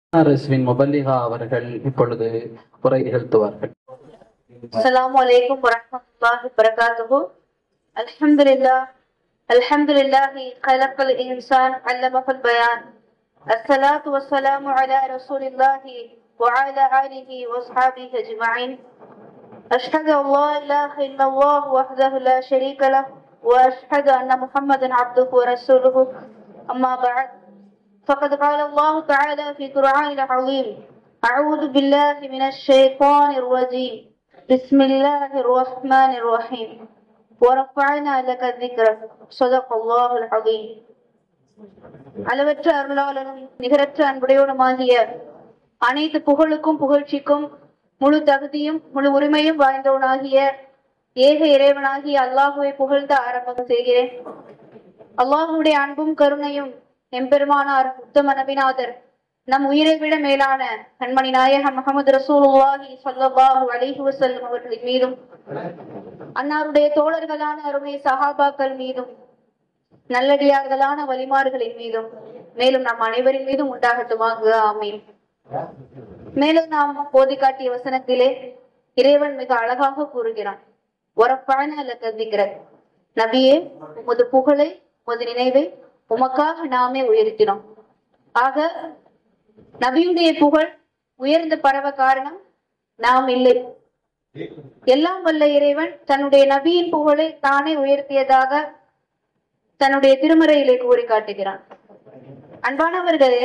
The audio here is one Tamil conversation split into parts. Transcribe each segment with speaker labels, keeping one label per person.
Speaker 1: அரசுவின் முபல்லிகா அவர்கள் இப்பொழுது உரை நிகழ்த்துவார்கள்
Speaker 2: السلام عليكم ورحمة الله وبركاته الحمد لله الحمد لله خلق الإنسان علمه البيان الصلاة والسلام على رسول الله وعلى آله وأصحابه أجمعين أشهد أن لا إله إلا الله وحده لا شريك له وأشهد أن محمدا عبده ورسوله أما بعد فقد قال الله تعالى في قرآن العظيم أعوذ بالله من الشيطان الرجيم بسم الله الرحمن الرحيم ورفعنا لك ذكرك صدق الله العظيم அளவற்ற அருளாளனும் நிகரற்ற அன்புடையவனுமாகிய அனைத்து புகழுக்கும் புகழ்ச்சிக்கும் முழு தகுதியும் முழு உரிமையும் வாய்ந்தவனாகிய ஏக இறைவனாகிய அல்லாஹுவை புகழ்ந்து ஆரம்பம் செய்கிறேன் அல்லாஹுடைய அன்பும் கருணையும் எம்பெருமானார் உத்தம நபிநாதர் நம் உயிரை விட மேலான கண்மணி நாயகம் முகமது ரசூலுல்லாஹி ஸல்லல்லாஹு அலைஹி வஸல்லம் அவர்களின் மீதும் அன்னாருடைய தோழர்களான அருமை சஹாபாக்கள் மீதும் நல்லடியார்களான வலிமார்களின் மீதும் மேலும் நம் அனைவரின் மீதும் உண்டாகட்டுமாக ஆமீன் மேலும் நாம் போதி காட்டிய வசனத்திலே இறைவன் மிக அழகாக கூறுகிறான் உறப்பான அல்ல கருதிக்கிற நபியே உமது புகழை உமது நினைவை உமக்காக நாமே உயர்த்தினோம் ஆக நபியுடைய புகழ் உயர்ந்த பரவ காரணம் நாம் இல்லை எல்லாம் வல்ல இறைவன் தன்னுடைய நபியின் புகழை தானே உயர்த்தியதாக தன்னுடைய திருமறையிலே கூறி காட்டுகிறான் அன்பானவர்களே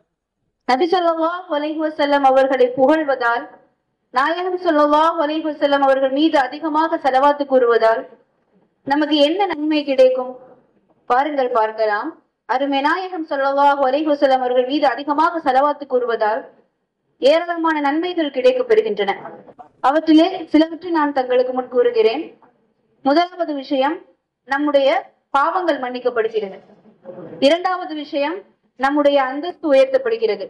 Speaker 2: நபி ஸல்லல்லாஹு அலைஹி வஸல்லம் அவர்களை புகழ்வதால் நாயகம் ஸல்லல்லாஹு அலைஹி வஸல்லம் அவர்கள் மீது அதிகமாக செலவாத்து கூறுவதால் நமக்கு என்ன நன்மை கிடைக்கும் பாருங்கள் பார்க்கலாம் அருமை நாயகம் ஸல்லல்லாஹு அலைஹி வஸல்லம் அவர்கள் மீது அதிகமாக செலவாத்து கூறுவதால் ஏராளமான நன்மைகள் கிடைக்கப் பெறுகின்றன அவற்றிலே சிலவற்றை நான் தங்களுக்கு முன் கூறுகிறேன் முதலாவது விஷயம் நம்முடைய பாவங்கள் மன்னிக்கப்படுகிறது இரண்டாவது விஷயம் நம்முடைய அந்தஸ்து உயர்த்தப்படுகிறது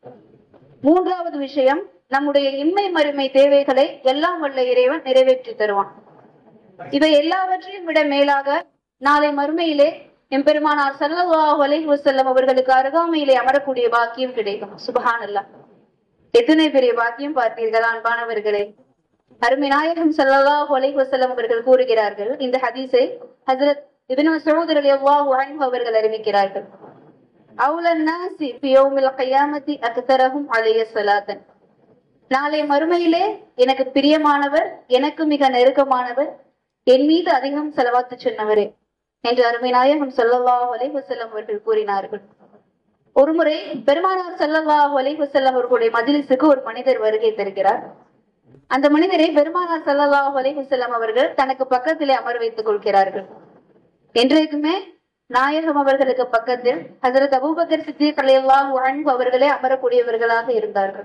Speaker 2: மூன்றாவது விஷயம் நம்முடைய இன்மை மறுமை தேவைகளை எல்லாம் வல்ல இறைவன் நிறைவேற்றி தருவான் இவை எல்லாவற்றையும் விட மேலாக நாளை மறுமையிலே எம்பெருமானார் ஸல்லல்லாஹு அலைஹி வஸல்லம் அவர்களுக்கு அருகாமையிலே அமரக்கூடிய பாக்கியம் கிடைக்கும் சுபஹானல்லாஹ் எத்தனை பெரிய பாக்கியம் பார்த்தீர்கள் அன்பானவர்களே அருமை நாயகம் ஸல்லல்லாஹு அலைஹி வஸல்லம் அவர்கள் கூறுகிறார்கள் இந்த ஹதீஸை ஹஜ்ரத் இப்னு மஸ்ஊத் ரலியல்லாஹு அன்ஹு அவர்கள் அறிவிக்கிறார்கள் அவுலன் நாசி ஃபி யௌமில் கியாமத்தி அக்தரஹும் அலைய ஸலாத்தன் நாளை மறுமையிலே எனக்கு பிரியமானவர் எனக்கு மிக நெருக்கமானவர் என் மீது அதிகம் செலவாத்து சொன்னவரே என்று அருமை நாயகம் ஸல்லல்லாஹு அலைஹி வஸல்லம் அவர்கள் கூறினார்கள் ஒருமுறை பெருமானார் ஸல்லல்லாஹு அலைஹி வஸல்லம் அவர்களுடைய மஜ்லிஸுக்கு ஒரு மனிதர் வருகை தருகிறார் அந்த மனிதரை பெருமானார் ஸல்லல்லாஹு அலைஹி வஸல்லம் அவர்கள் தனக்கு பக்கத்திலே அமர வைத்துக் கொள்கிறார்கள் என்றைக்குமே நாயகம் அவர்களுக்கு பக்கத்தில் ஹஜரத் அபூபக்கர் சித்திக் ரலியல்லாஹு அன்ஹு அவர்களே அமரக்கூடியவர்களாக இருந்தார்கள்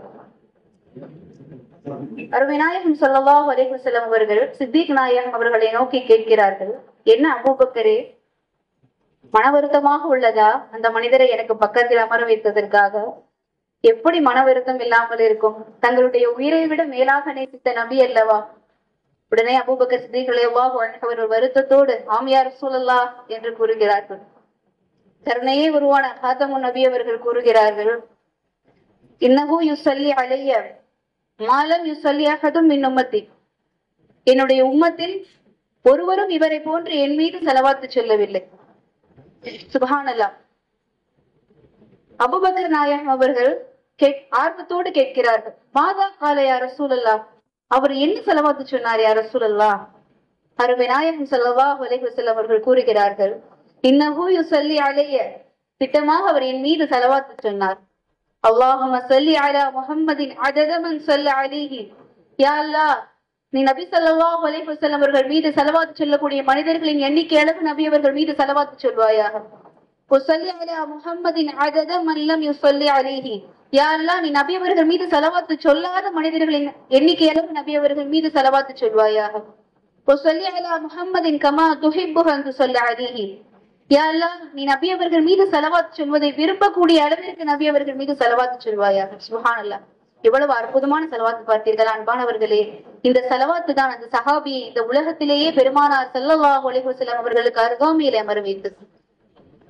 Speaker 2: அருமை நாயகம் ஸல்லல்லாஹு அலைஹி வஸல்லம் அவர்கள் சித்திக் நாயகம் அவர்களை நோக்கி கேட்கிறார்கள் என்ன அபூபக்கரே மன வருத்தமாக உள்ளதா அந்த மனிதரை எனக்கு பக்கத்தில் அமர வைத்ததற்காக எப்படி மன வருத்தம் இல்லாமல் இருக்கும் தங்களுடைய உயிரை விட மேலாக நேசித்த நபி அல்லவா உடனே அபூபக்கர் சித்திகளேவா அவர்கள் வருத்தத்தோடு ஆமியார் சூழல்லா என்று கூறுகிறார்கள் கருணையே உருவான காத்தமு நபி அவர்கள் கூறுகிறார்கள் இன்னஹு யுசல்லி அலைய மாலம் யுசல்லி அகதும் மின் உம்மத்தி என்னுடைய உம்மத்தில் ஒருவரும் இவரை போன்று என் மீது செலவாத்து சொல்லவில்லை சுபஹானல்லா அபுபக்கர் நாயகம் அவர்கள் கேட் ஆர்வத்தோடு கேட்கிறார்கள் மாதா கால யார் ரசூலல்லா அவர் என்ன செலவாத்து சொன்னார் யார் ரசூலல்லா அருமை நாயகம் ஸல்லல்லாஹு அலைஹி வஸல்லம் அவர்கள் கூறுகிறார்கள் இன்னஹு யுஸல்லி அலைய திட்டமாக அவர் என் மீது செலவாத்து சொன்னார் அல்லாஹும்ம ஸல்லி அலா முஹம்மதின் அதத மன் ஸல்ல அலைஹி யா அல்லாஹ் நீ நபி ஸல்லல்லாஹு அலைஹி வஸல்லம் அவர்கள் மீது செலவாத்து சொல்லக்கூடிய மனிதர்களின் எண்ணிக்கை அளவு நபி அவர்கள் மீது செலவாத்து சொல்வாயாக وصلي على محمد عدد من لم يصلي عليه யா அல்லாஹ் நீ நபி அவர்கள் மீது செலவாத்து சொல்லாத மனிதர்களின் எண்ணிக்கை அளவு நபி அவர்கள் மீது செலவாத்து சொல்வாயாக وصلي على محمد كما تحب ان تصلي عليه யா அல்லாஹ் நீ நபி அவர்கள் மீது செலவாத்து சொல்வதை விரும்பக்கூடிய அளவிற்கு நபி அவர்கள் மீது செலவாத்து சொல்வாயாக சுபஹானல்லாஹ் எவ்வளவு அற்புதமான செலவாத்து பார்த்தீர்கள் அன்பானவர்களே இந்த செலவாத்து தான் அந்த சஹாபியை இந்த உலகத்திலேயே பெருமானார் ஸல்லல்லாஹு அலைஹி வஸல்லம் அவர்களுக்கு அருகாமையிலே அமர வைத்தது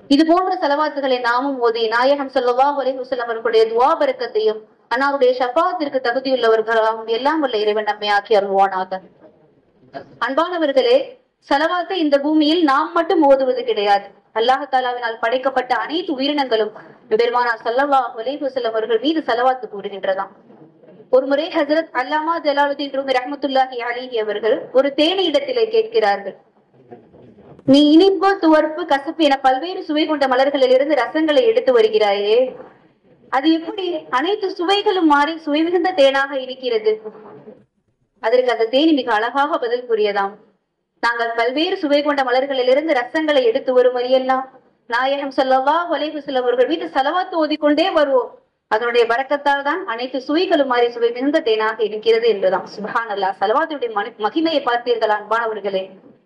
Speaker 2: இது போன்ற செலவாத்துகளை நாமும் ஓதி நாயகம் ஸல்லல்லாஹு அலைஹி வஸல்லம் அவர்களுடைய துவா பரக்கத்தையும் அன்னாருடைய ஷஃபாத்திற்கு தகுதியுள்ளவர்களாகவும் எல்லாம் வல்ல இறைவன் நம்மை ஆக்கி அருள்வானாக அன்பானவர்களே செலவாத்தை இந்த பூமியில் நாம் மட்டும் ஓதுவது கிடையாது அல்லாஹ் தாலாவினால் படைக்கப்பட்ட அனைத்து உயிரினங்களும் பெருமானார் ஸல்லல்லாஹு அலைஹி வஸல்லம் அவர்கள் மீது செலவாத்து கூறுகின்றதாம் ஒருமுறை ஹஜரத் அல்லாமா ஜலாலுதீன் ரூமி ரஹ்மத்துல்லாஹி அலிஹி அவர்கள் ஒரு தேனி இடத்திலே கேட்கிறார்கள் நீ இனிப்பு துவர்ப்பு கசப்பு என பல்வேறு சுவை கொண்ட மலர்களிலிருந்து ரசங்களை எடுத்து வருகிறாயே அது எப்படி அனைத்து சுவைகளும் மாறி சுவை மிகுந்த தேனாக இருக்கிறது அதற்கு அந்த தேனி மிக அழகாக பதில் கூறியதாம் நாங்கள் பல்வேறு சுவை கொண்ட மலர்களிலிருந்து ரசங்களை எடுத்து வரும் வழியெல்லாம் நாயகம் ஸல்லல்லாஹு அலைஹி வஸல்லம் அவர்கள் வீட்டு செலவாத்து ஓதிக்கொண்டே வருவோம் அதனுடைய பறக்கத்தால் தான் அனைத்து சுவைகளும் மாறி சுவை மிகுந்த தேனாக இருக்கிறது என்றுதான் சுபஹான் அல்லாஹ் செலவாத்துடைய மனி- மகிமையை பார்த்தீர்கள் அன்பானவர்களே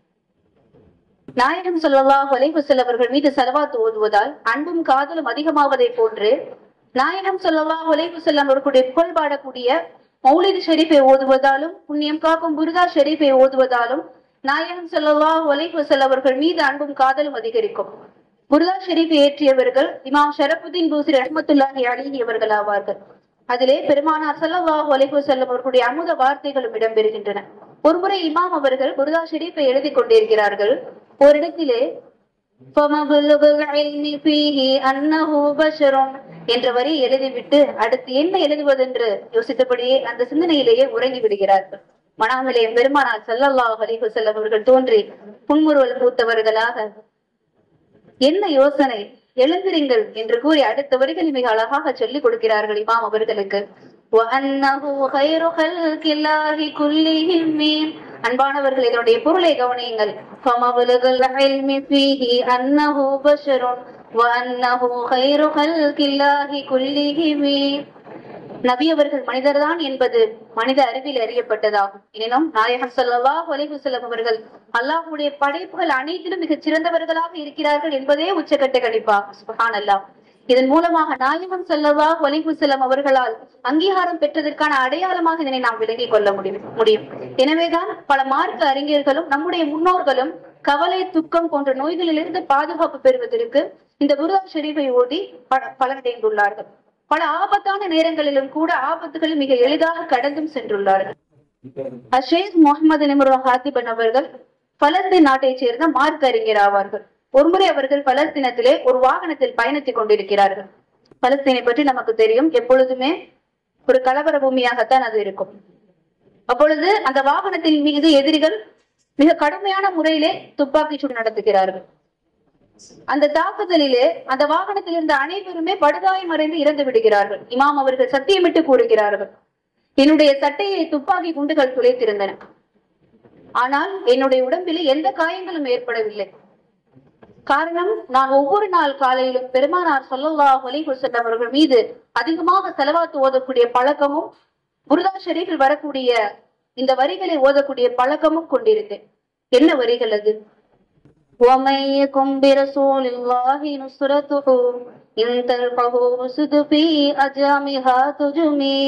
Speaker 2: நாயகம் ஸல்லல்லாஹு அலைஹி வஸல்லம் அவர்கள் மீது செலவாத்து ஓதுவதால் அன்பும் காதலும் அதிகமாவதை போன்று நாயகம் ஸல்லல்லாஹு அலைஹி வஸல்லம் அவர்களுடைய புகழ் பாடக்கூடிய மௌலிது ஷெரீஃபை ஓதுவதாலும் புண்ணியம் காக்கும் புருதா ஷெரீஃபை ஓதுவதாலும் நாயகம் ஸல்லல்லாஹு அலைஹி வஸல்லம் அவர்கள் மீது அன்பும் காதலும் அதிகரிக்கும் புருதா ஷெரீஃபை ஏற்றியவர்கள் இமாம் ஷரஃபுதீன் பூசி ரஹ்மத்துல்லாஹி அலைஹி அவர்கள் ஆவார்கள் அதிலே பெருமானார் ஸல்லல்லாஹு அலைஹி வஸல்லம் அவர்களுடைய அமுத வார்த்தைகளும் இடம்பெறுகின்றன ஒருமுறை இமாம் அவர்கள் புருதா ஷெரீஃபை எழுதி கொண்டிருக்கிறார்கள் ஒரு இடத்திலே فَمَبْلُغُ الْعِلْمِ فِيهِ أَنَّهُ بَشَرٌ என்ற வரி எழுதிவிட்டு அடுத்து என்ன எழுதுவதென்று யோசித்தபடியே அந்த சிந்தனையிலேயே உறங்கி விடுகிறார்கள் மனாமிலே பெருமானார் ஸல்லல்லாஹு அலைஹி வஸல்லம் அவர்கள் தோன்றி புன்முறுவல் பூத்தவர்களாக என்ன யோசனை எழுந்திருங்கள் என்று கூறி அடுத்த வரிகளை மிக அழகாக சொல்லிக் கொடுக்கிறார்கள் இமாம் அவர்களுக்கு وَأَنَّهُ خَيْرُ خَلْقِ اللَّهِ كُلِّهِمْ அன்பானவர்கள் இதனுடைய பொருளை கவனியுங்கள் فَمَبْلَغُ الْعِلْمِ فِيهِ أَنَّهُ بَشَرٌ وَأَنَّهُ خَيْرُ خَلْقِ اللَّهِ كُلِّهِمْ நபி அவர்கள் மனிதர்தான் என்பது மனித அறிவில் அறியப்பட்டதாகும் எனினும் நாயகம் ஸல்லல்லாஹு அலைஹி வஸல்லம் அவர்கள் அல்லாஹ்வுடைய படைப்புகள் அனைத்திலும் மிகச் சிறந்தவர்களாக இருக்கிறார்கள் என்பதே உச்சக்கட்ட கணிப்பாகும் சுப்ஹானல்லாஹ் இதன் மூலமாக நாயகம் ஸல்லல்லாஹு அலைஹி வஸல்லம் அவர்களால் அங்கீகாரம் பெற்றதற்கான அடையாளமாக இதனை நாம் விளங்கிக் கொள்ள முடியும் முடியும் எனவேதான் பல மார்க்க அறிஞர்களும் நம்முடைய முன்னோர்களும் கவலை துக்கம் போன்ற நோய்களிலிருந்து பாதுகாப்பு பெறுவதற்கு இந்த புருதா ஷெரீஃபை ஓதி ப- பலனடைந்துள்ளார்கள் பல ஆபத்தான நேரங்களிலும் கூட ஆபத்துகள் மிக எளிதாக கடந்தும் சென்றுள்ளார்கள் அஷேக் முகமது நிமர் ஹாத்திபன் அவர்கள் பலஸ்தீன் நாட்டைச் சேர்ந்த மார்க் அறிஞர் ஆவார்கள் ஒருமுறை அவர்கள் பலஸ்தீனத்திலே ஒரு வாகனத்தில் பயணித்துக் கொண்டிருக்கிறார்கள் பலஸ்தீனை பற்றி நமக்கு தெரியும் எப்பொழுதுமே ஒரு கலவர பூமியாகத்தான் அது இருக்கும் அப்பொழுது அந்த வாகனத்தின் மீது எதிரிகள் மிக கடுமையான முறையிலே துப்பாக்கி சூடு நடத்துகிறார்கள் அந்த தாக்குதலிலே அந்த வாகனத்தில் இருந்த அனைவருமே படுகாயம் அடைந்து இறந்து விடுகிறார்கள் இமாம் அவர்கள் சத்தியமிட்டு கூறுகிறார்கள் என்னுடைய சட்டையை துப்பாக்கி குண்டுகள் துளைத்திருந்தன ஆனால் என்னுடைய உடம்பில் எந்த காயங்களும் ஏற்படவில்லை காரணம் நான் ஒவ்வொரு நாள் காலையிலும் பெருமானார் ஸல்லல்லாஹு அலைஹி வஸல்லம் அவர்கள் மீது அதிகமாக செலவாத்து ஓதக்கூடிய பழக்கமும் புருதா ஷெரீஃபில் வரக்கூடிய இந்த வரிகளை ஓதக்கூடிய பழக்கமும் கொண்டிருந்தேன் என்ன வரிகள் அது ومن يكن برسول الله نصرته إن تلقه رسد في أجامها تجمي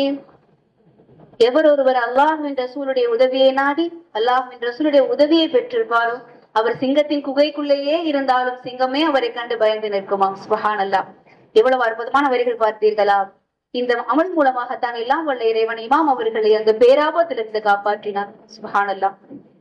Speaker 2: எவர் ஒருவர் அல்லாஹ்வின் ரசூலுடைய உதவியை நாடி அல்லாஹ்வின் ரசூலுடைய உதவியை பெற்றிருப்பாரோ அவர் சிங்கத்தின் குகைக்குள்ளேயே இருந்தாலும் சிங்கமே அவரை கண்டு பயந்து நிற்குமாம் சுபஹான் அல்லாஹ் எவ்வளவு அற்புதமான வரிகள் பார்த்தீர்களா இந்த அமல் மூலமாகத்தான் எல்லாம் வல்ல இறைவன் இமாம் அவர்களை அந்த பேராபத்திலிருந்து காப்பாற்றினார் சுபஹான் அல்லாஹ்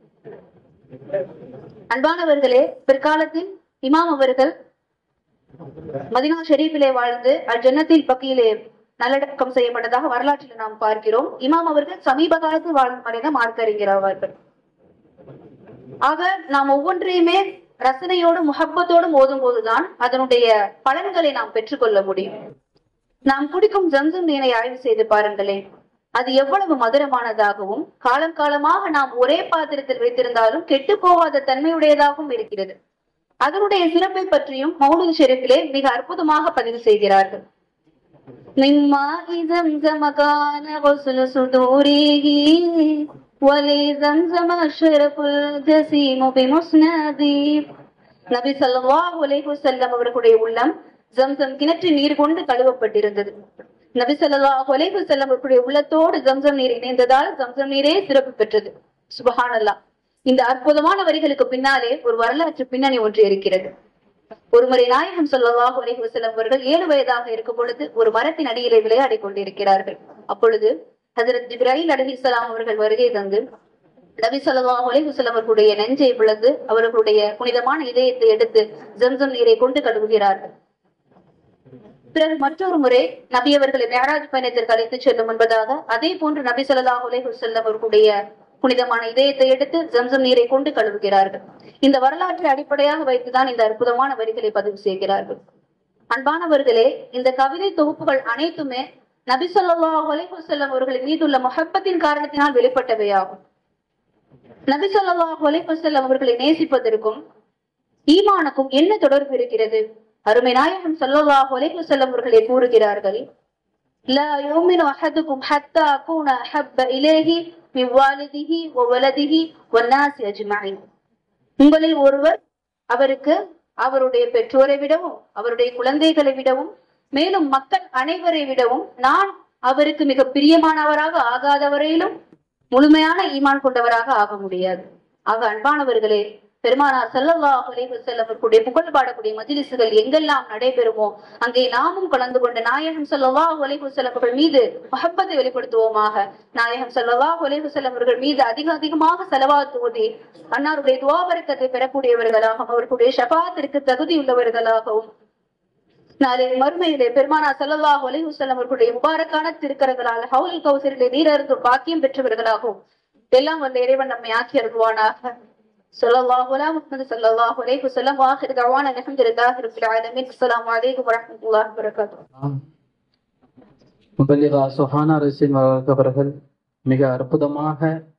Speaker 2: அன்பானவர்களே பிற்காலத்தில் இமாம் அவர்கள் மதினா ஷெரீஃபிலே வாழ்ந்து அல் ஜன்னத்தில் பக்கியிலே நல்லடக்கம் செய்யப்பட்டதாக வரலாற்றில் நாம் பார்க்கிறோம் இமாம் அவர்கள் சமீப காலத்தில் வாழ்ந்து மறைந்த மார்க்கறிஞராவார்கள் ஆக நாம் ஒவ்வொன்றையுமே ரசனையோடும் முஹப்பத்தோடும் ஓதும் போதுதான் அதனுடைய பலன்களை நாம் பெற்றுக்கொள்ள முடியும் நாம் குடிக்கும் ஜம்சம் நீரை ஆய்வு செய்து பாருங்களேன் அது எவ்வளவு மதுரமானதாகவும் காலம் காலமாக நாம் ஒரே பாத்திரத்தில் வைத்திருந்தாலும் கெட்டு போகாத தன்மையுடையதாகவும் இருக்கிறது அதனுடைய சிறப்பை பற்றியும் மௌலிக் ஷெரீஃபிலே மிக அற்புதமாக பதிவு செய்கிறார்கள் மிம்மா زمزم كان غسل صدوره ولزمزم الشرف الجسيم بمسندي நபி ஸல்லல்லாஹு அலைஹி வஸல்லம் அவர்களுடைய உள்ளம் ஜம்சம் கிணற்று நீர் கொண்டு கழுவப்பட்டிருந்தது நபி ஸல்லல்லாஹு அலைஹி வஸல்லம் அவர்களுடைய உள்ளத்தோடு ஜம்சம் நீர் இணைந்ததால் ஜம்சம் நீரே சிறப்பு பெற்றது சுபஹானல்லாஹ் இந்த அற்புதமான வரிகளுக்கு பின்னாலே ஒரு வரலாற்று பின்னணி ஒன்று இருக்கிறது ஒருமுறை நாயகம் ஸல்லல்லாஹு அலைஹி வஸல்லம் அவர்கள் ஏழு வயதாக இருக்கும் பொழுது ஒரு மரத்தின் அடியிலே விளையாடி கொண்டிருக்கிறார்கள் அப்பொழுது ஹஜரத் ஜிப்ராஹில் அலைஹிஸ்ஸலாம் அவர்கள் வருகை தந்து நபி ஸல்லல்லாஹு அலைஹி வஸல்லம் அவர்களுடைய நெஞ்சை பிளந்து அவர்களுடைய புனிதமான இதயத்தை எடுத்து ஜம்சம் நீரை கொண்டு கழுவுகிறார்கள் பிறகு மற்றொரு முறை நபி அவர்களை மேராஜ் பயணத்திற்கு அழைத்து செல்லும் என்பதாக அதே போன்று நபி ஸல்லல்லாஹு அலைஹி வஸல்லம் அவர்களுடைய புனிதமான இதயத்தை எடுத்து ஜம்சம் நீரை கொண்டு கழுவுகிறார்கள் இந்த வரலாற்றை அடிப்படையாக வைத்துதான் இந்த அற்புதமான வரிகளை பதிவு செய்கிறார்கள் அன்பானவர்களே இந்த கவிதை தொகுப்புகள் அனைத்துமே நபி ஸல்லல்லாஹு அலைஹி வஸல்லம் அவர்களின் மீதுள்ள முஹப்பத்தின் காரணத்தினால் வெளிப்பட்டவையாகும் நபி ஸல்லல்லாஹு அலைஹி வஸல்லம் அவர்களை நேசிப்பதற்கும் ஈமானுக்கும் என்ன தொடர்பு இருக்கிறது அருமை நாயகம் ஸல்லல்லாஹு அலைஹி வஸல்லம் அவர்களே கூறுகிறார்கள் லா யுமினு அஹதுக்கும் ஹத்தா அகூன அஹப்ப இலைஹி மின் வாலிதிஹி வ வலதிஹி வன்னாசி அஜ்மஈன் உங்களில் ஒருவர் அவருக்கு அவருடைய பெற்றோரை விடவும் அவருடைய குழந்தைகளை விடவும் மேலும் மக்கள் அனைவரை விடவும் நான் அவருக்கு மிக பிரியமானவராக ஆகாத வரையிலும் முழுமையான ஈமான் கொண்டவராக ஆக முடியாது ஆக அன்பானவர்களே பெருமானார் ஸல்லல்லாஹு அலைஹி வஸல்லம் அவர்களுடைய புகழ் பாடக்கூடிய மஜ்லிஸ்கள் எங்கெல்லாம் நடைபெறுமோ அங்கே நாமும் கலந்து கொண்டு நாயகம் ஸல்லல்லாஹு அலைஹி வஸல்லம் அவர்கள் மீது மஹப்பத்தை வெளிப்படுத்துவோமாக நாயகம் ஸல்லல்லாஹு அலைஹி வஸல்லம் அவர்கள் மீது அதிக அதிகமாக செலவாத்து ஓதி அன்னாருடைய துவாபரக்கத்தை பெறக்கூடியவர்களாகவும் அவர்களுடைய ஷபாத்திற்கு தகுதியுள்ளவர்களாகவும் நாளை மறுமையிலே பெருமானா ஸல்லல்லாஹு அலைஹி வஸல்லம் அவர்களுடைய முபாரக்கான திருக்கரங்களால் ஹவுல் கௌசரிலே நீரருந்தும் பாக்கியம் பெற்றவர்களாகவும் எல்லாம் வந்த இறைவன் நம்மை ஆக்கி அருள்வானாக ஸல்லல்லாஹு அலா முஹம்மது ஸல்லல்லாஹு அலைஹி வஸல்லம் வாஹிர் தவானா அல்ஹம்துலில்லாஹி ரப்பில் ஆலமீன் அஸ்ஸலாமு அலைக்கும் வரஹ்மத்துல்லாஹி வபரகாத்துஹு
Speaker 1: முபல்லிகா சுஹானா ரசின் அவர்கள் மிக அற்புதமாக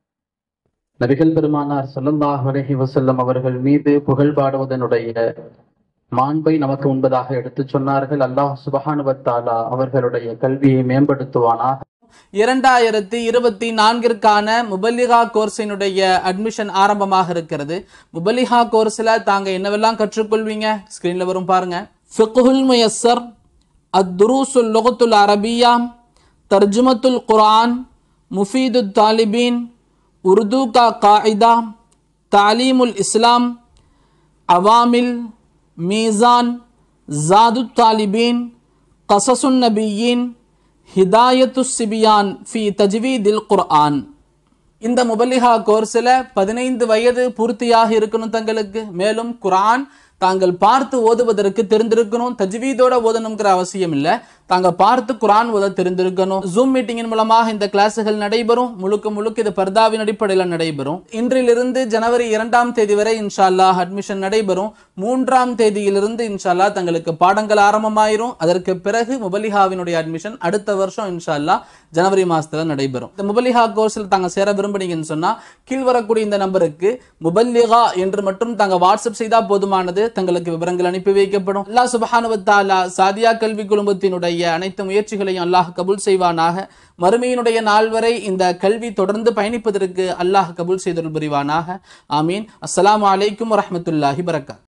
Speaker 1: நபிகள் பெருமானார் ஸல்லல்லாஹு அலைஹி வஸல்லம் அவர்கள் மீது புகழ் பாடுவதனுடைய மாண்பை நமக்கு உண்பதாக எடுத்துச் சொன்னார்கள் அல்லாஹ் சுபஹானு வத்தாலா அவர்களுடைய கல்வியை மேம்படுத்துவானாக
Speaker 3: இரண்டாயிரத்தி இருபத்தி நான்கிற்கான முபல்லிகா கோர்ஸினுடைய அட்மிஷன் ஆரம்பமாக இருக்கிறது முபல்லிகா கோர்ஸ்ல தாங்க என்னவெல்லாம் கற்றுக்கொள்வீங்க ஸ்கிரீன்ல வரும் பாருங்க ஃபிக்ஹுல் முயஸ்ஸர் அத்துரூசுல் லுகத்துல் அரபியா தர்ஜுமத்துல் குர்ஆன் முஃபீது தாலிபீன் உருது கா காயிதா தாலீமுல் இஸ்லாம் அவாமில் மீசான் ஜாது தாலிபீன் கசசுன் நபியின் ஹிதாயத்து சிபியான் ஃபி தஜ்வீதில் குர்ஆன் இந்த முபல்லிஹா கோர்ஸில் பதினைந்து வயது பூர்த்தியாக இருக்கணும் தங்களுக்கு மேலும் குர்ஆன் தாங்கள் பார்த்து ஓதுவதற்கு தெரிந்திருக்கணும் தஜ்வீதோட ஓதணுங்கிற அவசியம் இல்லை தாங்க பார்த்து குர்ஆன் ஓத தெரிந்திருக்கணும் ஜூம் மீட்டிங்கின் மூலமாக இந்த கிளாஸுகள் நடைபெறும் முழுக்க முழுக்க இது பர்தாவின் அடிப்படையில் நடைபெறும் இன்றிலிருந்து ஜனவரி இரண்டாம் தேதி வரை இன்ஷா அல்லாஹ் அட்மிஷன் நடைபெறும் மூன்றாம் தேதியிலிருந்து இன்ஷா அல்லாஹ் தங்களுக்கு பாடங்கள் ஆரம்பமாயிரும் அதற்கு பிறகு முபலிஹாவினுடைய அட்மிஷன் அடுத்த வருஷம் இன்ஷா அல்லாஹ் ஜனவரி மாசத்துல நடைபெறும் இந்த முபலிஹா கோர்ஸில் தாங்க சேர விரும்புனீங்கன்னு சொன்னா கீழ் வரக்கூடிய இந்த நம்பருக்கு முபல்லிகா என்று மட்டும் தாங்க வாட்ஸ்அப் செய்தா போதுமானது தங்களுக்கு விவரங்கள் அனுப்பி வைக்கப்படும் அல்லாஹ் சுபஹானு தாலா சாதியா கல்வி குழுமத்தினுடைய அனைத்து முயற்சிகளையும் அல்லாஹ் கபூல் செய்வானாக மறுமையினுடைய நாள் வரை இந்த கல்வி தொடர்ந்து பயணிப்பதற்கு அல்லாஹ் கபூல் செய்தருள் புரிவானாக ஆமீன் அஸ்ஸலாமு அலைக்கும் வரஹ்மத்துல்லாஹி வரகாத்